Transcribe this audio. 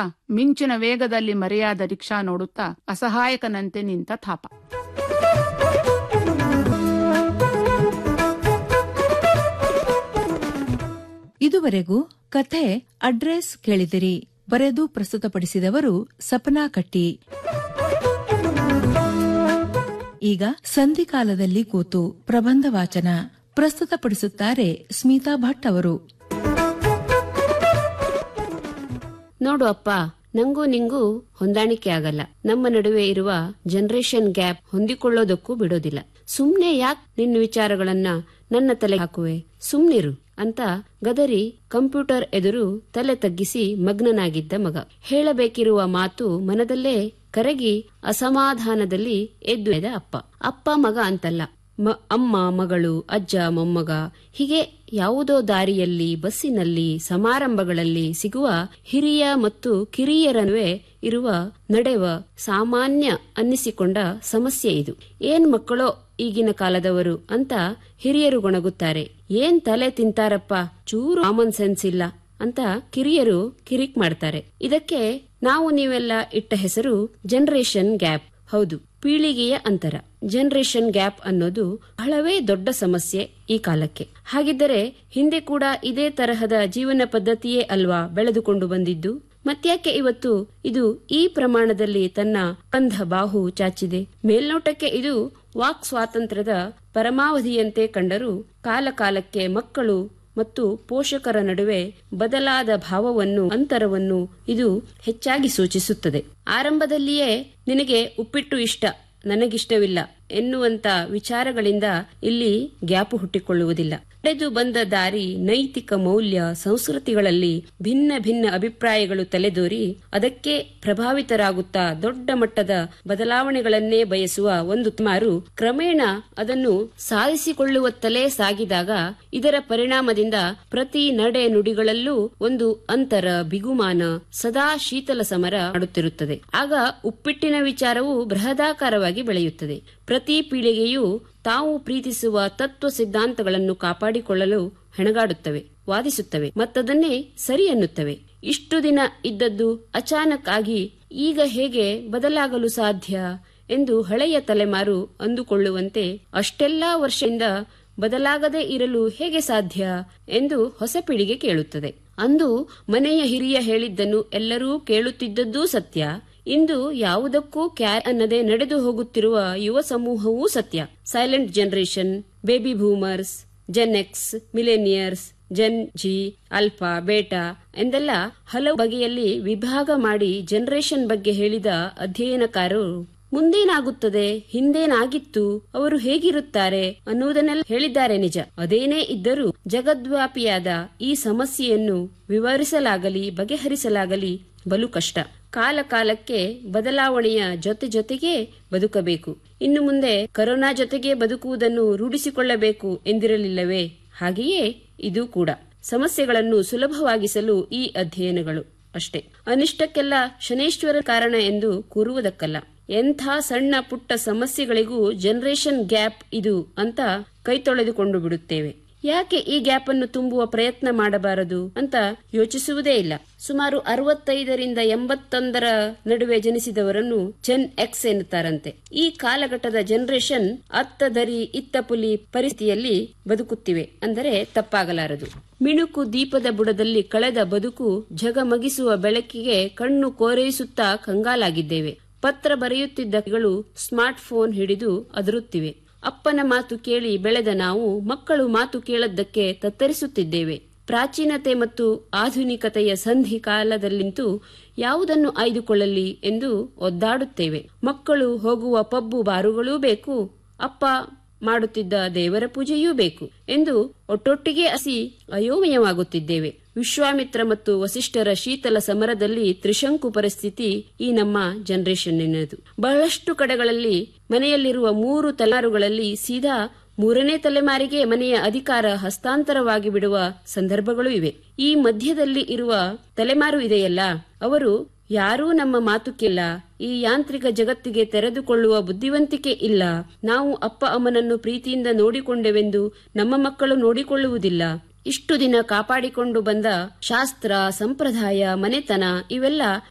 ಮಿಂಚಿನ ವೇಗದಲ್ಲಿ ಮರೆಯಾದ ರಿಕ್ಷಾ ನೋಡುತ್ತಾ ಅಸಹಾಯಕನಂತೆ ನಿಂತ ಥಾಪ ಇದುವರೆಗೂ ಕಥೆ ಅಡ್ರೆಸ್ ಕೇಳಿದಿರಿ ಬರೆದು ಪ್ರಸ್ತುತಪಡಿಸಿದವರು ಸಪನಾ ಕಟ್ಟಿ ಈಗ ಸಂಧಿಕಾಲದಲ್ಲಿ ಕೂತು ಪ್ರಬಂಧ ವಾಚನ ಪ್ರಸ್ತುತಪಡಿಸುತ್ತಾರೆ ಸ್ಮಿತಾ ಭಟ್ ಅವರು ನೋಡು ಅಪ್ಪ ನಂಗೂ ನಿಂಗೂ ಹೊಂದಾಣಿಕೆ ಆಗಲ್ಲ ನಮ್ಮ ನಡುವೆ ಇರುವ ಜನರೇಷನ್ ಗ್ಯಾಪ್ ಹೊಂದಿಕೊಳ್ಳೋದಕ್ಕೂ ಬಿಡೋದಿಲ್ಲ ಸುಮ್ನೆ ಯಾಕ್ ನಿನ್ನ ವಿಚಾರಗಳನ್ನ ನನ್ನ ತಲೆ ಹಾಕುವೆ ಸುಮ್ನಿರು ಅಂತ ಗದರಿ ಕಂಪ್ಯೂಟರ್ ಎದುರು ತಲೆ ತಗ್ಗಿಸಿ ಮಗ್ನನಾಗಿದ್ದ ಮಗ ಹೇಳಬೇಕಿರುವ ಮಾತು ಮನದಲ್ಲೇ ಕರಗಿ ಅಸಮಾಧಾನದಲ್ಲಿ ಎದ್ದು ಎದ ಅಪ್ಪ ಅಪ್ಪ ಮಗ ಅಂತಲ್ಲ ಮ- ಅಮ್ಮ ಮಗಳು ಅಜ್ಜ ಮೊಮ್ಮಗ ಹೀಗೆ ಯಾವುದೋ ದಾರಿಯಲ್ಲಿ ಬಸ್ಸಿನಲ್ಲಿ ಸಮಾರಂಭಗಳಲ್ಲಿ ಸಿಗುವ ಹಿರಿಯ ಮತ್ತು ಕಿರಿಯರ ನಡುವೆ ಇರುವ ನಡೆವ ಸಾಮಾನ್ಯ ಅನ್ನಿಸಿಕೊಂಡ ಸಮಸ್ಯೆ ಇದು ಏನ್ ಮಕ್ಕಳೋ ಈಗಿನ ಕಾಲದವರು ಅಂತ ಹಿರಿಯರು ಗೊಣಗುತ್ತಾರೆ ಏನ್ ತಲೆ ತಿಂತಾರಪ್ಪ ಚೂರು ಕಾಮನ್ ಸೆನ್ಸ್ ಇಲ್ಲ ಅಂತ ಕಿರಿಯರು ಕಿರಿಕ್ ಮಾಡ್ತಾರೆ ಇದಕ್ಕೆ ನಾವು ನೀವೆಲ್ಲ ಇಟ್ಟ ಹೆಸರು ಜನರೇಷನ್ ಗ್ಯಾಪ್ ಹೌದು ಪೀಳಿಗೆಯ ಅಂತರ ಜನರೇಷನ್ ಗ್ಯಾಪ್ ಅನ್ನೋದು ಬಹಳವೇ ದೊಡ್ಡ ಸಮಸ್ಯೆ ಈ ಕಾಲಕ್ಕೆ ಹಾಗಿದ್ದರೆ ಹಿಂದೆ ಕೂಡ ಇದೇ ತರಹದ ಜೀವನ ಪದ್ಧತಿಯೇ ಅಲ್ವಾ ಬೆಳೆದುಕೊಂಡು ಬಂದಿದ್ದು ಮತ್ಯಾಕೆ ಇವತ್ತು ಇದು ಈ ಪ್ರಮಾಣದಲ್ಲಿ ತನ್ನ ಕಂಧ ಬಾಹು ಚಾಚಿದೆ ಮೇಲ್ನೋಟಕ್ಕೆ ಇದು ವಾಕ್ ಸ್ವಾತಂತ್ರ್ಯದ ಪರಮಾವಧಿಯಂತೆ ಕಂಡರೂ ಕಾಲಕಾಲಕ್ಕೆ ಮಕ್ಕಳು ಮತ್ತು ಪೋಷಕರ ನಡುವೆ ಬದಲಾದ ಭಾವವನ್ನು ಅಂತರವನ್ನು ಇದು ಹೆಚ್ಚಾಗಿ ಸೂಚಿಸುತ್ತದೆ ಆರಂಭದಲ್ಲಿಯೇ ನಿನಗೆ ಉಪ್ಪಿಟ್ಟು ಇಷ್ಟ ನನಗಿಷ್ಟವಿಲ್ಲ ಎನ್ನುವಂತ ವಿಚಾರಗಳಿಂದ ಇಲ್ಲಿ ಗ್ಯಾಪು ಹುಟ್ಟಿಕೊಳ್ಳುವುದಿಲ್ಲ ನಡೆದು ಬಂದ ದಾರಿ ನೈತಿಕ ಮೌಲ್ಯ ಸಂಸ್ಕೃತಿಗಳಲ್ಲಿ ಭಿನ್ನ ಭಿನ್ನ ಅಭಿಪ್ರಾಯಗಳು ತಲೆದೋರಿ ಅದಕ್ಕೆ ಪ್ರಭಾವಿತರಾಗುತ್ತಾ ದೊಡ್ಡ ಮಟ್ಟದ ಬದಲಾವಣೆಗಳನ್ನೇ ಬಯಸುವ ಒಂದು ಮಾರು ಕ್ರಮೇಣ ಅದನ್ನು ಸಾಧಿಸಿಕೊಳ್ಳುವತ್ತಲೇ ಸಾಗಿದಾಗ ಇದರ ಪರಿಣಾಮದಿಂದ ಪ್ರತಿ ನಡೆ ನುಡಿಗಳಲ್ಲೂ ಒಂದು ಅಂತರ ಬಿಗುಮಾನ ಸದಾ ಶೀತಲ ಸಮರ ಮಾಡುತ್ತಿರುತ್ತದೆ ಆಗ ಉಪ್ಪಿಟ್ಟಿನ ವಿಚಾರವು ಬೃಹದಾಕಾರವಾಗಿ ಬೆಳೆಯುತ್ತದೆ ಪ್ರತಿ ಪೀಳಿಗೆಯೂ ತಾವು ಪ್ರೀತಿಸುವ ತತ್ವ ಸಿದ್ಧಾಂತಗಳನ್ನು ಕಾಪಾಡಿಕೊಳ್ಳಲು ಹೆಣಗಾಡುತ್ತವೆ ವಾದಿಸುತ್ತವೆ ಮತ್ತದನ್ನೇ ಸರಿ ಎನ್ನುತ್ತವೆ ಇಷ್ಟು ದಿನ ಇದ್ದದ್ದು ಅಚಾನಕ್ ಆಗಿ ಈಗ ಹೇಗೆ ಬದಲಾಗಲು ಸಾಧ್ಯ ಎಂದು ಹಳೆಯ ತಲೆಮಾರು ಅಂದುಕೊಳ್ಳುವಂತೆ ಅಷ್ಟೆಲ್ಲಾ ವರ್ಷದಿಂದ ಬದಲಾಗದೇ ಇರಲು ಹೇಗೆ ಸಾಧ್ಯ ಎಂದು ಹೊಸ ಪೀಳಿಗೆ ಕೇಳುತ್ತದೆ ಅಂದು ಮನೆಯ ಹಿರಿಯ ಹೇಳಿದ್ದನ್ನು ಎಲ್ಲರೂ ಕೇಳುತ್ತಿದ್ದದ್ದೂ ಸತ್ಯ ಇಂದು ಯಾವುದಕ್ಕೂ ಕ್ಯಾರ್ ಅನ್ನದೆ ನಡೆದು ಹೋಗುತ್ತಿರುವ ಯುವ ಸಮೂಹವೂ ಸತ್ಯ silent generation baby boomers gen X millennials gen Z alpha beta ಎಂದೆಲ್ಲ ಹಲವು ಬಗೆಯಲ್ಲಿ ವಿಭಾಗ ಮಾಡಿ ಜನರೇಷನ್ ಬಗ್ಗೆ ಹೇಳಿದ ಅಧ್ಯಯನಕಾರರು ಮುಂದೇನಾಗುತ್ತದೆ ಹಿಂದೇನಾಗಿತ್ತು ಅವರು ಹೇಗಿರುತ್ತಾರೆ ಅನ್ನುವುದನ್ನೆಲ್ಲ ಹೇಳಿದ್ದಾರೆ ನಿಜ ಅದೇನೇ ಇದ್ದರೂ ಜಗದ್ವ್ಯಾಪಿಯಾದ ಈ ಸಮಸ್ಯೆಯನ್ನು ವಿವರಿಸಲಾಗಲಿ ಬಗೆಹರಿಸಲಾಗಲಿ ಬಲು ಕಷ್ಟ ಕಾಲ ಕಾಲಕ್ಕೆ ಬದಲಾವಣೆಯ ಜೊತೆ ಜೊತೆಗೆ ಬದುಕಬೇಕು ಇನ್ನು ಮುಂದೆ ಕರೋನಾ ಜೊತೆಗೆ ಬದುಕುವುದನ್ನು ರೂಢಿಸಿಕೊಳ್ಳಬೇಕು ಎಂದಿರಲಿಲ್ಲವೇ ಹಾಗೆಯೇ ಇದು ಕೂಡ ಸಮಸ್ಯೆಗಳನ್ನು ಸುಲಭವಾಗಿಸಲು ಈ ಅಧ್ಯಯನಗಳು ಅಷ್ಟೇ ಅನಿಷ್ಟಕ್ಕೆಲ್ಲ ಶನೇಶ್ವರ ಕಾರಣ ಎಂದು ಕೂರುವುದಕ್ಕಲ್ಲ ಎಂಥ ಸಣ್ಣ ಪುಟ್ಟ ಸಮಸ್ಯೆಗಳಿಗೂ ಜನರೇಷನ್ ಗ್ಯಾಪ್ ಇದು ಅಂತ ಕೈ ತೊಳೆದುಕೊಂಡು ಬಿಡುತ್ತೇವೆ ಯಾಕೆ ಈ ಗ್ಯಾಪ್ ಅನ್ನು ತುಂಬುವ ಪ್ರಯತ್ನ ಮಾಡಬಾರದು ಅಂತ ಯೋಚಿಸುವುದೇ ಇಲ್ಲ ಸುಮಾರು ಅರವತ್ತೈದರಿಂದ ಎಂಬತ್ತೊಂದರ ನಡುವೆ ಜನಿಸಿದವರನ್ನು ಜೆನ್ ಎಕ್ಸ್ ಎನ್ನುತ್ತಾರಂತೆ ಈ ಕಾಲಘಟ್ಟದ ಜನರೇಷನ್ ಅತ್ತ ದರಿ ಇತ್ತ ಪುಲಿ ಪರಿಸ್ಥಿತಿಯಲ್ಲಿ ಬದುಕುತ್ತಿವೆ ಅಂದರೆ ತಪ್ಪಾಗಲಾರದು ಮಿಣುಕು ದೀಪದ ಬುಡದಲ್ಲಿ ಕಳೆದ ಬದುಕು ಜಗಮಗಿಸುವ ಬೆಳಕಿಗೆ ಕಣ್ಣು ಕೋರೈಸುತ್ತಾ ಕಂಗಾಲಾಗಿದ್ದೇವೆ ಪತ್ರ ಬರೆಯುತ್ತಿದ್ದ ಕೈಗಳು ಸ್ಮಾರ್ಟ್ ಫೋನ್ ಹಿಡಿದು ಅದರುತ್ತಿವೆ ಅಪ್ಪನ ಮಾತು ಕೇಳಿ ಬೆಳೆದ ನಾವು ಮಕ್ಕಳು ಮಾತು ಕೇಳದ್ದಕ್ಕೆ ತತ್ತರಿಸುತ್ತಿದ್ದೇವೆ ಪ್ರಾಚೀನತೆ ಮತ್ತು ಆಧುನಿಕತೆಯ ಸಂಧಿ ಕಾಲದಲ್ಲಿಂತೂ ಯಾವುದನ್ನು ಆಯ್ದುಕೊಳ್ಳಲಿ ಎಂದು ಒದ್ದಾಡುತ್ತೇವೆ ಮಕ್ಕಳು ಹೋಗುವ ಪಬ್ಬು ಬಾರುಗಳೂ ಬೇಕು ಅಪ್ಪ ಮಾಡುತ್ತಿದ್ದ ದೇವರ ಪೂಜೆಯೂ ಬೇಕು ಎಂದು ಒಟ್ಟೊಟ್ಟಿಗೆ ಹಸಿ ಅಯೋಮಯವಾಗುತ್ತಿದ್ದೇವೆ ವಿಶ್ವಾಮಿತ್ರ ಮತ್ತು ವಸಿಷ್ಠರ ಶೀತಲ ಸಮರದಲ್ಲಿ ತ್ರಿಶಂಕು ಪರಿಸ್ಥಿತಿ ಈ ನಮ್ಮ ಜನರೇಷನ್ನಿನದು ಬಹಳಷ್ಟು ಕಡೆಗಳಲ್ಲಿ ಮನೆಯಲ್ಲಿರುವ ಮೂರು ತಲೆಮಾರುಗಳಲ್ಲಿ ಸೀದಾ ಮೂರನೇ ತಲೆಮಾರಿಗೆ ಮನೆಯ ಅಧಿಕಾರ ಹಸ್ತಾಂತರವಾಗಿ ಬಿಡುವ ಸಂದರ್ಭಗಳು ಇವೆ ಈ ಮಧ್ಯದಲ್ಲಿ ಇರುವ ತಲೆಮಾರು ಇದೆಯಲ್ಲ ಅವರು ಯಾರೂ ನಮ್ಮ ಮಾತು ಕೇಳ ಈ ಯಾಂತ್ರಿಕ ಜಗತ್ತಿಗೆ ತೆರೆದುಕೊಳ್ಳುವ ಬುದ್ಧಿವಂತಿಕೆ ಇಲ್ಲ ನಾವು ಅಪ್ಪ ಅಮ್ಮನನ್ನು ಪ್ರೀತಿಯಿಂದ ನೋಡಿಕೊಂಡೆವೆಂದು ನಮ್ಮ ಮಕ್ಕಳು ನೋಡಿಕೊಳ್ಳುವುದಿಲ್ಲ ಇಷ್ಟು ದಿನ ಕಾಪಾಡಿಕೊಂಡು ಬಂದ ಶಾಸ್ತ್ರ ಸಂಪ್ರದಾಯ ಮನೆತನ ಇವೆಲ್ಲ